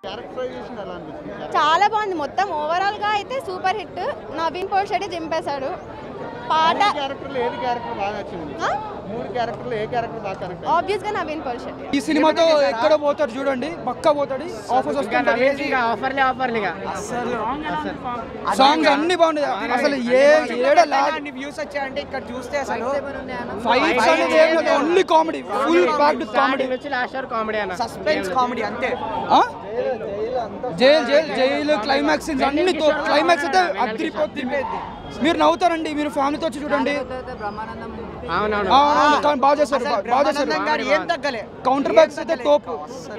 Characterisation ఎలా అనిపిస్తుంది చాలా బాగుంది మొత్తం ఓవరాల్ గా అయితే సూపర్ హిట్ నవీన్ పోషెట్టి దింపేశాడు పాట క్యారెక్టర్లు ఏది క్యారెక్టర్ బాగా నచ్చింది మూడు క్యారెక్టర్లు ఏ క్యారెక్టర్ బాగా కనెక్ట్ ఆబ్వియస్ గా నవీన్ పోషెట్టి ఈ సినిమాతో ఎక్కడ పోతాడు చూడండి పక్క పోతాడు ఆఫర్స్ వస్తుంటాయి ఆఫర్లే ఆఫర్లుగా సాంగ్స్ అన్ని బాగున్నాయి అసలు ఏ ఏడ వ్యూస్ వచ్చాయంటే ఇక్కడ చూస్తే అసలు ఫైట్స్ అనేది ఏం లేదు only comedy full packed comedy నుంచి లాస్ట్ వరకు కామెడీ అన్న సస్పెన్స్ కామెడీ అంతే జైల్ జైల్ జైలు క్లైమాక్స్ అన్ని క్లైమాక్స్ అయితే అదిరిపోద్ది మీరు నవ్వుతారండి మీరు ఫ్యామిలీతో వచ్చి చూడండి అవునవును ఆ, అవును, కానీ బాగా చేశారు బా- బాగా చేశారు ఏం తగ్గలే కౌంటర్ బ్యాక్స్ అయితే తోపు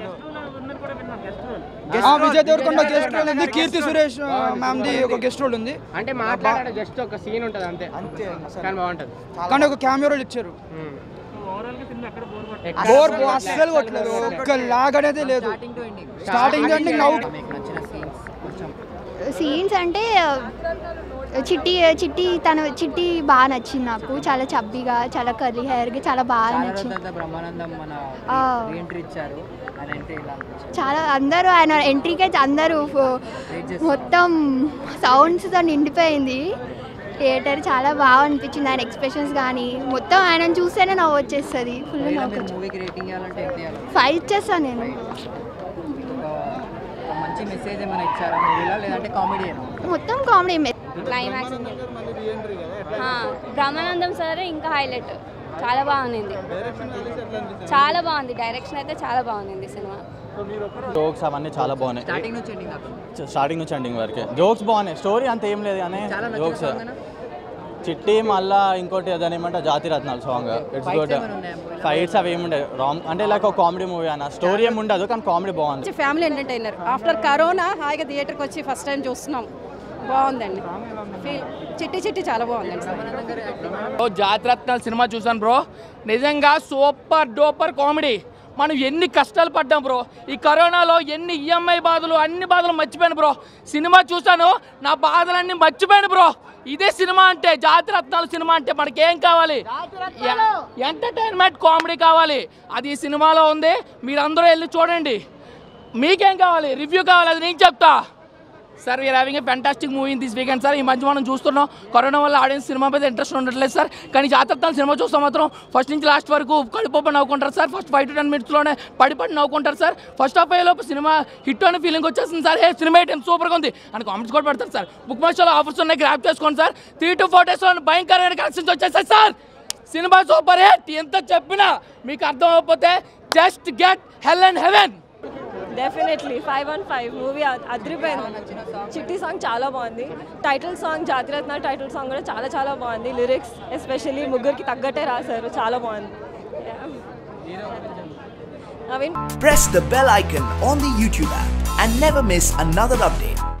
ఆ, విజయ్ దేవరకొండ గెస్ట్ రోల్ ఉంది కీర్తి సురేష్ మ్యామ్ ది ఒక గెస్ట్ రోల్ ఉంది అంటే మాట్లాడాడు జస్ట్ ఒక సీన్ ఉంటది అంతే కానీ బాగుంటది కానీ ఒక కెమెరా రోల్ ఇచ్చారు బోర్ అస్సలు కొట్టలేదు ఒక్క లాగ్ అనేది లేదు స్టార్టింగ్ అంటే నవ్వు సీన్స్ అంటే చిట్టి చిట్టి తన చిట్టి బాగా నచ్చింది నాకు చాలా చబ్బిగా చాలా కర్లీ హెయిర్కి చాలా బాగా నచ్చింది బ్రహ్మానందం మన ఆ. ఎంట్రీ ఇచ్చారు ఆయన ఎంట్రీ ఇలా చాలా అందరూ ఆయన ఎంట్రీకి అయితే అందరూ ఫ- మొత్తం సౌండ్స్తో నిండిపోయింది థియేటర్ చాలా బాగా అనిపించింది ఆయన ఎక్స్ప్రెషన్స్ కానీ మొత్తం ఆయన చూస్తేనే నవ్వు వచ్చేస్తుంది ఫుల్ నవ్వు మూవీకి రేటింగ్ ఇవ్వాలంటే ఎంత ఇవ్వాలి ఫైవ్ ఇచ్చేస్తాను నేను ఒక ఒక మంచి మెసేజ్ ఏమైనా ఇచ్చారా మూవీలో లేదంటే కామెడీ మొత్తం కామెడీ క్లైమాక్స్ బ్రహ్మానందం సార్ ఇంకా హైలైట్ చాలా బాగుంది చాలా బాగుంది డైరెక్షన్ అయితే చాలా బాగుంది సినిమా జోక్స్ అవన్నీ చాలా బాగున్నాయి స్టార్టింగ్ నుంచి ఎండింగ్ దాకా స్టార్టింగ్ నుంచి ఎండింగ్ వరకే జోక్స్ బాగున్నాయి స్టోరీ అంత ఏం లేదు కానీ చాలా నచ్చిన జోక్స్ song అన్నా? చిట్టి మళ్ళా ఇంకోటి దాని ఏమంటే జాతి రత్నాలు సాంగ్ ఇట్స్ Fights గుడ్ ఏమైనా ఉన్నాయా movie లో? ఫైట్స్ అవి ఏముండే రామ్ అంటే లైక్ ఒక కామెడీ మూవీ అన్న స్టోరీ ఏమి ఉండదు కానీ కామెడీ బాగుంది ఫ్యామిలీ ఎంటర్టైనర్ ఆఫ్టర్ కరోనా హాయిగా థియేటర్కి వచ్చి ఫస్ట్ టైం చూస్తున్నాం బాగుందండి ఫీల్ చిట్టి చిట్టి చాలా బాగుందండి ఓ జాతిరత్నాలు సినిమా చూసాను బ్రో నిజంగా సూపర్ డూపర్ కామెడీ మనం ఎన్ని కష్టాలు పడ్డాం బ్రో ఈ కరోనాలో ఎన్ని ఈఎంఐ బాధలు అన్ని బాధలు మర్చిపోయాను బ్రో సినిమా చూసాను నా బాధలన్నీ మర్చిపోయాను బ్రో ఇదే సినిమా అంటే జాతిరత్నాలు సినిమా అంటే మనకేం కావాలి ఎంటర్టైన్మెంట్ కామెడీ కావాలి అది ఈ సినిమాలో ఉంది మీరందరూ వెళ్ళి చూడండి మీకేం కావాలి రివ్యూ కావాలి అది నేను చెప్తా sir we're having a fantastic movie in this weekend sir ఈ మధ్య మనం చూస్తున్నాం కరోనా వల్ల ఆడియన్స్ సినిమా మీద ఇంట్రెస్ట్ ఉండట్లేదు సార్ కానీ జాతరతాలు సినిమా చూస్తాం మాత్రం ఫస్ట్ నుంచి లాస్ట్ వరకు కడుపు నవ్వుకుంటారు sir first five to ten మినిట్స్లోనే పడి పడి నవ్వుకుంటారు సార్ ఫస్ట్ హాఫ్ అయ్యేలోపు సినిమా హిట్ అనే ఫీలింగ్ వచ్చేసింది సార్ హే సినిమా ఏంటి సూపర్గా ఉంది అని కామెంట్స్ కూడా పెడతారు సార్ బుక్ మై షోలో ఆఫర్స్ ఉన్నాయి గ్రాప్ చేసుకోండి సార్ త్రీ టు ఫోర్ డేస్లో భయంకరమైన కలెక్షన్స్ వచ్చేసాయి సార్ సినిమా సూపర్ హిట్ ఎంత చెప్పినా మీకు అర్థం అవ్వకపోతే just get hell and heaven definitely five one five movie అదిరిపోయింది చిట్టి సాంగ్ చాలా బాగుంది title song Jathiratna title song కూడా చాలా చాలా బాగుంది లిరిక్స్ ఎస్పెషల్లీ ముగ్గురికి తగ్గట్టే రాశారు చాలా బాగుంది Naveen Press the bell icon on the YouTube app and never miss another update.